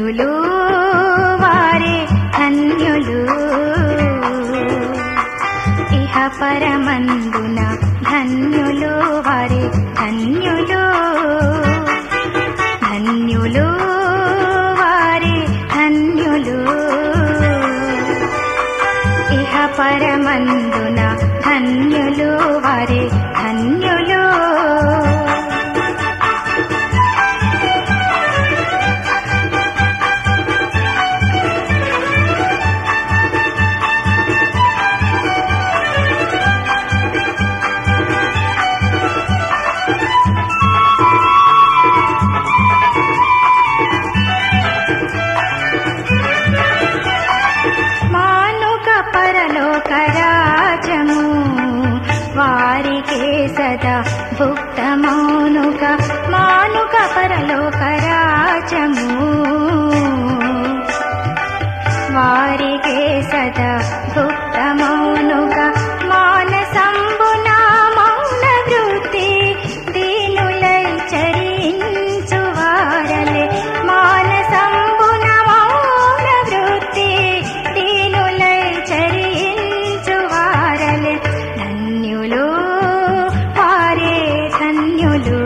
ధన్యులు వారే ధన్యులు ఇహ పరమందున ధన్యులు వారే ధన్యులు ధన్యులు వారే ధన్యులు ఇహ పరమందున ధన్యులు వారే ధన్యులు మానుక పరలోక రాజము వారికే సదా భుక్తమౌనుక మానుక పరలోక రాజము వారికే సదా భుక్తమౌనుక మానసంబున మౌన వృత్తి దీనులై చరించు వారలే మానసంబున మౌన వృత్తి దీనులై చరించు వారలే ధన్యులు వారే ధన్యులు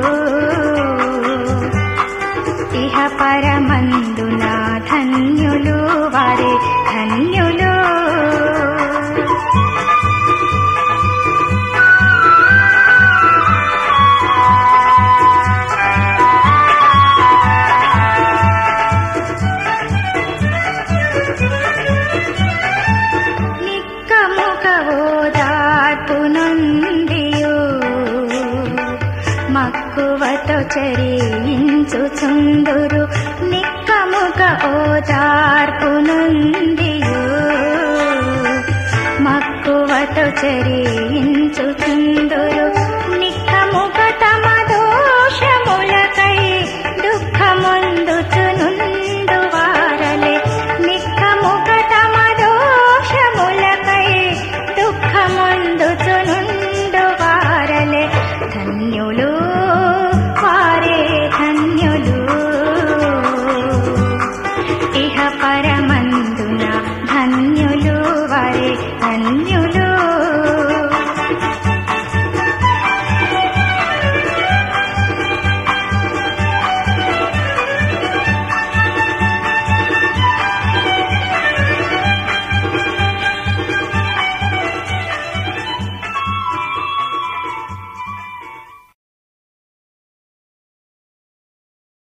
ఇహ పరమందున ధన్యులు వారే ధన్యులు నిక్కముక ఓదార్పు నుండియు మక్కువతో చరించుచుందురు నిక్కముక ఓదార్పు నుండియు మక్కువతో చరించుచుందురు